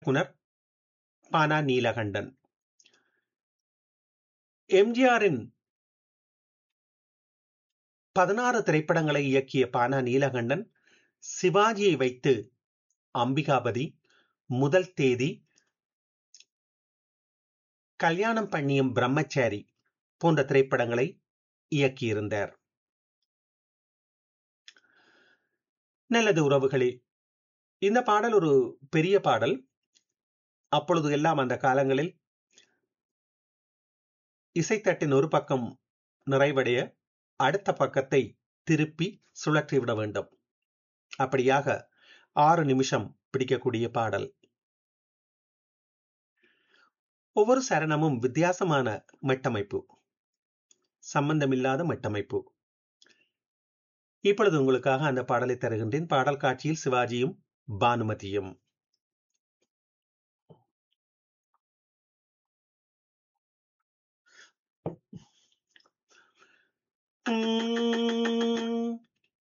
இயக்குனர் பானா நீலகண்டன் எம்ஜிஆரின் பதினாறு திரைப்படங்களை இயக்கிய பானா நீலகண்டன் சிவாஜியை வைத்து அம்பிகாபதி முதல் தேதி கல்யாணம் பண்ணியும் பிரம்மச்சாரி போன்ற திரைப்படங்களை இயக்கியிருந்தார் நல்லது உறவுகளே இந்த பாடல் ஒரு பெரிய பாடல் அப்பொழுது எல்லாம் அந்த காலங்களில் இசைத்தட்டின் ஒரு பக்கம் நிறைவடைய அடுத்த பக்கத்தை திருப்பி சுழற்றிவிட வேண்டும் அப்படியாக ஆறு நிமிஷம் பிடிக்கக்கூடிய பாடல் ஒவ்வொரு சரணமும் வித்தியாசமான மட்டமைப்பு சம்பந்தமில்லாத மட்டமைப்பு இப்பொழுது உங்களுக்காக அந்த பாடலை தருகின்றேன் பாடல் காட்சியில் சிவாஜியும் பானுமதியும் உம்